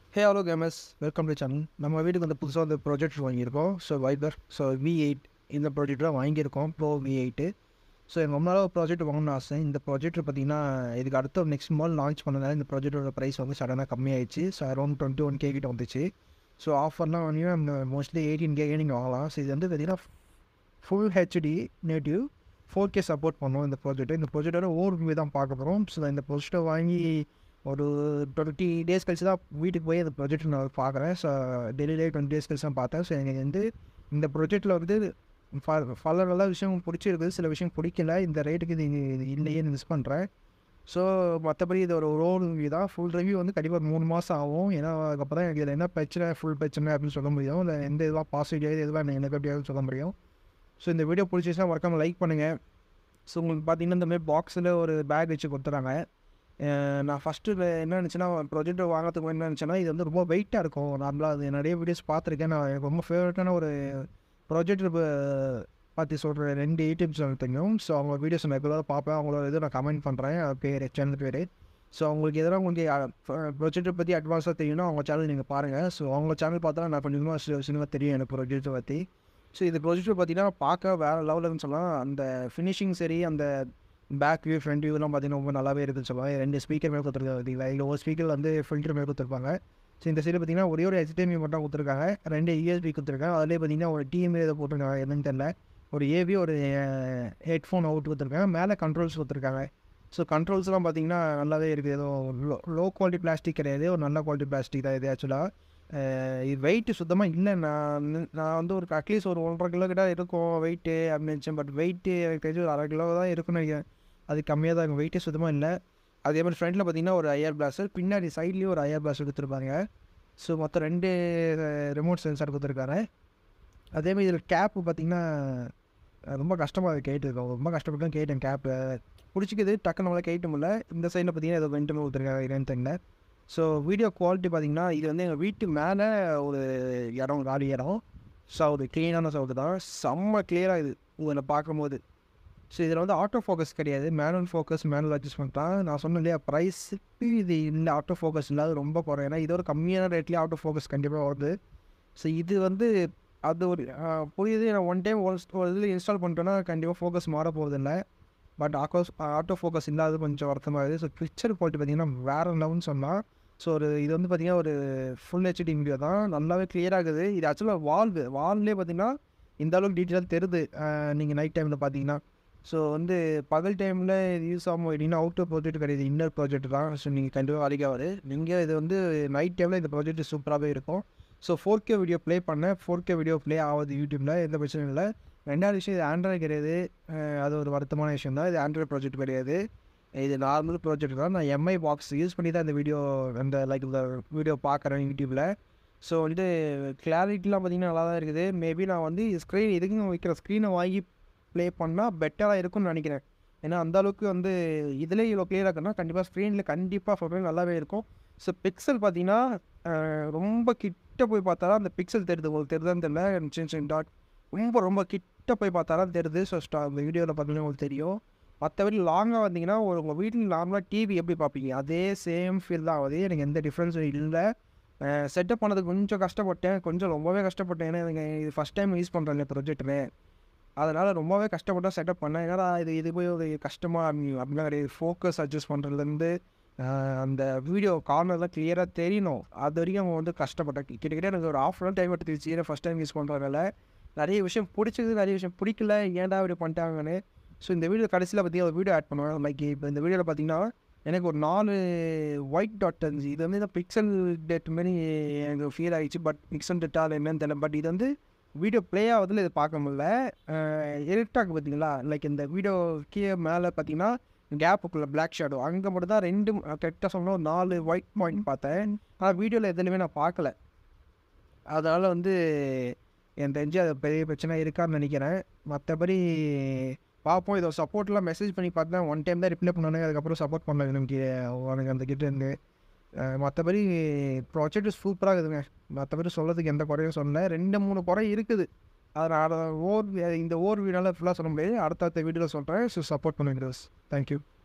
hey hello games welcome to channel நம்ம வீட்டுக்கு வந்து புதுசாக வந்து ப்ராஜெக்ட் வாங்கியிருக்கோம் ஸோ வைபர் ஸோ வி எயிட் இந்த ப்ராஜெக்ட் தான் வாங்கியிருக்கோம் ப்ரோ வி எயிட்டு ஸோ எனக்கு ரொம்ப நாளாக ப்ராஜெக்ட் வாங்கணும்னு ஆசை இந்த ப்ராஜெக்ட் பார்த்தீங்கன்னா இதுக்கு அடுத்த நெக்ஸ்ட் மால் லான்ச் பண்ணனால இந்த ப்ராஜெக்டோட ப்ரைஸ் வந்து சடனாக கம்மியாயிடுச்சு so around twenty one K கிட்ட வந்துச்சு ஸோ ஆஃபர்லாம் வாங்கினா மோஸ்ட்லி எயிட்டீன் கே நீங்கள் வாங்கலாம் ஸோ இது வந்து பார்த்தீங்கன்னா full HD native four K support பண்ணோம் இந்த ப்ராஜெக்ட் இந்த ப்ராஜெக்டோட ஓவர் தான் பார்க்க போகிறோம் ஸோ இந்த ப்ராஜெக்டை வாங்கி ஒரு டுவெண்ட்டி டேஸ் கழிச்சு தான் வீட்டுக்கு போய் அந்த ப்ராஜெக்ட் நான் பார்க்குறேன் ஸோ டெய்லியே டுவெண்ட்டி டேஸ் கழிச்சு தான் பார்த்தேன் ஸோ எனக்கு வந்து இந்த ப்ராஜெக்ட்டில் வந்து ப- பல நல்ல விஷயம் பிடிச்சிருக்கு சில விஷயம் பிடிக்கல இந்த ரேட்டுக்கு இது இது இல்லையே மிஸ் பண்ணுறேன் ஸோ மற்றபடி இது ஒரு ரோல் ரிவ்யூ தான் ஃபுல் ரிவ்யூ வந்து கண்டிப்பாக மூணு மாதம் ஆகும் ஏன்னா அதுக்கப்புறம் தான் எனக்கு இதில் என்ன பிரச்சனை ஃபுல் பிரச்சனை அப்படின்னு சொல்ல முடியும் இல்லை எந்த இதுவாக பாசிட்டிவ் இதுவாக எனக்கு எப்படியாவது சொல்ல முடியும் ஸோ இந்த வீடியோ பிடிச்சிச்சுன்னா மறக்காம லைக் பண்ணுங்கள் ஸோ உங்களுக்கு பார்த்தீங்கன்னா இந்த மாதிரி பாக்ஸில் ஒரு பேக் வச்சு கொடுத்துறாங்க அஹ் நான் ஃபஸ்ட்டு என்ன நினச்சேன்னா ப்ரொஜெக்ட் வாங்குறதுக்கு என்ன நினச்சேன்னா இது வந்து ரொம்ப வெயிட்டாக இருக்கும் நார்மலாக அது நிறைய வீடியோஸ் பார்த்துருக்கேன் நான் எனக்கு ரொம்ப ஃபேவரட்டான ஒரு ப்ராஜெக்ட் பற்றி சொல்கிற ரெண்டு யூடியூப் சேனல் தெரியும் ஸோ அவங்க வீடியோஸ் நான் எப்போதாவது பார்ப்பேன் அவங்களோட இது நான் கமெண்ட் பண்ணுறேன் பேர் சேனல் பேர் ஸோ அவங்களுக்கு எதனா உங்களுக்கு ப்ரொஜெக்டை பற்றி அட்வான்ஸாக தெரியும்னா அவங்க சேனல் நீங்கள் பாருங்கள் ஸோ அவங்க சேனல் பார்த்தா நான் கொஞ்சம் கொஞ்சமாக சினிமா தெரியும் எனக்கு ப்ரொஜெக்ட்டை பற்றி ஸோ இது ப்ரொஜெக்ட் பார்த்தீங்கன்னா பார்க்க வேறு லெவலுன்னு சொல்லலாம் அந்த ஃபினிஷிங் சரி அந்த பேக் வியூ ஃப்ரண்ட் வியூலாம் பார்த்தீங்கன்னா ரொம்ப நல்லாவே இருக்குன்னு சொல்லலாம் ரெண்டு ஸ்பீக்கர் மேலே கொடுத்துருக்காங்க பார்த்தீங்களா இல்லை ஒரு ஸ்பீக்கர் வந்து ஃபில்டர் மேலே கொடுத்துருப்பாங்க ஸோ இந்த சைடு பார்த்தீங்கன்னா ஒரே ஒரு HDMI மட்டும் கொடுத்துருக்காங்க ரெண்டு யூஎஸ்பி கொடுத்துருக்காங்க அதிலே பார்த்தீங்கன்னா ஒரு டிஎம்ஏ இதை போட்டிருக்காங்க என்னன்னு தெரில ஒரு ஏவி ஒரு ஹெட்ஃபோன் அவுட் கொடுத்துருக்காங்க மேலே கண்ட்ரோல்ஸ் கொடுத்துருக்காங்க ஸோ கண்ட்ரோல்ஸ்லாம் பார்த்தீங்கன்னா நல்லாவே இருக்குது ஏதோ லோ லோ குவாலிட்டி பிளாஸ்டிக் கிடையாது ஒரு நல்ல குவாலிட்டி பிளாஸ்டிக் தான் இது ஆக்சுவலாக இது வெயிட் சுத்தமாக இல்லை நான் வந்து- நான் வந்து ஒரு அட்லீஸ்ட் ஒரு ஒன்றரை கிலோ கிட்ட இருக்கும் வெயிட்டு அப்படின்னு நினச்சேன் பட் வெயிட்டு எனக்கு தெரிஞ்சு ஒரு அரை கிலோ தான் இருக்குன்னு நினைக்கிறேன் அது கம்மியாக தான் இருக்கும் வெயிட்டே சுத்தமாக இல்லை அதே மாதிரி ஃப்ரண்ட்டில் பார்த்தீங்கன்னா ஒரு ஐஆர் பிளாஸ்டர் பின்னாடி சைட்லேயும் ஒரு ஐஆர் பிளாஸ்டர் கொடுத்துருப்பாங்க ஸோ மொத்தம் ரெண்டு ரிமோட் சென்சார் கொடுத்துருக்காரு அதேமாதிரி இதில் கேப்பு பார்த்தீங்கன்னா அஹ் ரொம்ப கஷ்டமாக கேட்டுருக்கோம் ரொம்ப கஷ்டப்பட்டு தான் கேட்டேன் கேப்பு பிடிச்சிக்குது டக்குன்னு நம்மளால் கேட்ட முடியல இந்த சைடில் பார்த்தீங்கன்னா ஏதோ வெண்ட்டுமே கொடுத்துருக்காங்க என்னன்னு தெரியல ஸோ வீடியோ குவாலிட்டி பார்த்தீங்கன்னா இது வந்து எங்கள் வீட்டு மேலே ஒரு இடம் காலி இடம் ஸோ அது க்ளீனான சவுண்டு தான் செம்ம கிளியராக இது உங்களை பார்க்கும்போது ஸோ இதில் வந்து ஆட்டோ ஃபோக்கஸ் கிடையாது மேனுவல் ஃபோக்கஸ் மேனுவல் அட்ஜஸ்ட்மெண்ட் தான் நான் சொன்னேன் இல்லையா ப்ரைஸுக்கு இது இல்லை ஆட்டோ ஃபோக்கஸ் இல்லாத ரொம்ப குறை ஏன்னா இது ஒரு கம்மியான ரேட்லேயே ஆட்டோ ஃபோக்கஸ் கண்டிப்பாக வருது ஸோ இது வந்து அது ஒரு ஆஹ், புரியுது நான் ஒன் டைம் ஒரு இதில் இன்ஸ்டால் பண்ணிட்டோன்னா கண்டிப்பாக ஃபோக்கஸ் மாற போகிறதில்ல பட் ஆக்கோஸ் ஆட்டோ ஃபோக்கஸ் இல்லாத கொஞ்சம் வருத்தமாக இருக்குது ஸோ பிக்சர் குவாலிட்டி பார்த்தீங்கன்னா வேறு லெவல்னு சொன்னால் ஸோ ஒரு இது வந்து பார்த்தீங்கன்னா ஒரு ஃபுல் ஹெச்டி வீடியோ தான் நல்லாவே clear ஆகுது இது ஆக்சுவலாக வால்வு வால்லே பார்த்தீங்கன்னா இந்த அளவுக்கு டீட்டெயிலாக தெரியுது நீங்கள் நைட் டைமில் பார்த்தீங்கன்னா ஸோ வந்து பகல் டைமில் இது யூஸ் ஆகும் அப்படின்னா அவுட்டர் ப்ராஜெக்ட் கிடையாது இன்னர் ப்ராஜெக்ட் தான் ஸோ நீங்கள் கண்டிப்பாக அழிக்காது நீங்கள் இது வந்து நைட் டைமில் இந்த ப்ராஜெக்ட் சூப்பராகவே இருக்கும் so four K video play பண்ணேன் ஃபோர் கே வீடியோ ப்ளே ஆகுது யூடியூப்பில் எந்த பிரச்சனையும் இல்லை ரெண்டாவது விஷயம் இது ஆண்ட்ராய்டு கிடையாது அஹ் அது ஒரு வருத்தமான விஷயம் தான் இது ஆண்ட்ராய்டு ப்ராஜெக்ட் கிடையாது இது நார்மல் ப்ராஜெக்ட் தான் நான் எம்ஐ பாக்ஸ் யூஸ் பண்ணி தான் இந்த வீடியோ அந்த லைக் இந்த வீடியோ பார்க்குறேன் யூடியூப்பில் ஸோ வந்து கிளாரிட்டிலாம் பார்த்தீங்கன்னா நல்லா தான் இருக்குது மேபி நான் வந்து ஸ்க்ரீன் இதுக்கும் வைக்கிற ஸ்க்ரீனை வாங்கி ப்ளே பண்ணால் பெட்டராக இருக்கும்னு நினைக்கிறேன் ஏன்னா அந்த அளவுக்கு வந்து இதிலே இவ்வளோ கிளியராக இருக்குன்னா கண்டிப்பாக ஸ்க்ரீனில் கண்டிப்பாக ஃபோட்டோ நல்லாவே இருக்கும் ஸோ பிக்சல் பார்த்தீங்கன்னா அஹ், ரொம்ப கிட்ட போய் பார்த்தா தான் அந்த பிக்சல் தெரியுது உங்களுக்கு தெரியுதான்னு தெரியல சின்ன சின்ன டாட் ரொம்ப ரொம்ப கிட்ட போய் பார்த்தா தான் தெரியுது ஸோ ஸ்டா அந்த வீடியோவில் பார்த்தீங்கன்னா உங்களுக்கு தெரியும் மற்றபடி லாங்காக வந்தீங்கன்னா ஒரு உங்கள் வீட்டில் நார்மலாக டிவி எப்படி பார்ப்பீங்க அதே சேம் ஃபீல் தான் ஆகுது எனக்கு எந்த டிஃப்ரென்ஸும் இல்லை செட்டப் பண்ணதுக்கு கொஞ்சம் கஷ்டப்பட்டேன் கொஞ்சம் ரொம்பவே கஷ்டப்பட்டேன் ஏன்னா எனக்கு இது ஃபஸ்ட் டைம் யூஸ் பண்ணுறேன் இந்த ப்ரொஜெக்டரு அதனால் ரொம்பவே கஷ்டப்பட்டு செட்டப் பண்ணேன் ஏன்னா இது இது போய் ஒரு கஷ்டமாக அப்படிலாம் கிடையாது ஃபோக்கஸ் அட்ஜஸ்ட் பண்ணுறதுலேருந்து அந்த வீடியோ கார்னர்லாம் கிளியராக தெரியணும் அது வரைக்கும் அவங்க வந்து கஷ்டப்பட்டேன் கிட்டத்தட்ட எனக்கு ஒரு ஆஃப் அன் டைம் எடுத்துருச்சு ஏன்னா ஃபஸ்ட் டைம் யூஸ் பண்ணுறதுனால நிறைய விஷயம் பிடிச்சது நிறைய விஷயம் பிடிக்கல ஏன்டா இப்படி பண்ணிட்டாங்கன்னு ஸோ இந்த வீடியோ கடைசியில் பார்த்தீங்கன்னா ஒரு வீடியோ ஆட் பண்ணுவேன் லைக் இப்போ இந்த வீடியோவில் பார்த்தீங்கன்னா எனக்கு ஒரு நாலு ஒயிட் டாட் இருந்துச்சு இது வந்து இந்த பிக்சல் டெட் மாரி எனக்கு ஃபீல் ஆகிடுச்சு பட் பிக்சல் டெட்டால் என்னன்னு தெரியல பட் இது வந்து வீடியோ ப்ளே ஆகுதுல இது பார்க்க முடியல எரிட்டாக்கு பார்த்தீங்களா லைக் இந்த வீடியோ கீழே மேலே பார்த்தீங்கன்னா கேப்புக்குள்ள பிளாக் ஷேடோ அங்கே மட்டும் தான் ரெண்டு கரெக்டாக சொன்னால் ஒரு நாலு ஒயிட் பாயிண்ட் பார்த்தேன் ஆனால் வீடியோவில் எதுலையுமே நான் பார்க்கல அதனால் வந்து எனக்கு தெரிஞ்சு அது பெரிய பிரச்சனை இருக்கான்னு நினைக்கிறேன் மற்றபடி பார்ப்போம் இதை சப்போர்ட்லாம் மெசேஜ் பண்ணி பார்த்தேன் ஒன் டைம் தான் ரிப்ளை பண்ணானே அதுக்கப்புறம் சப்போர்ட் பண்ணல எனக்கு உனக்கு அந்த கிட்ட இருந்து மற்றபடி ப்ராஜெக்ட் சூப்பராக இருக்குதுங்க மற்றபடி சொல்கிறதுக்கு எந்த குறையும் சொல்லல ரெண்டு மூணு குறை இருக்குது அதனால் ஓர் இந்த ஓர் வீடியோவில் ஃபுல்லாக சொல்ல முடியாது அடுத்தடுத்த வீடியோவில் சொல்கிறேன் ஸோ சப்போர்ட் பண்ணுங்க தேங்க்யூ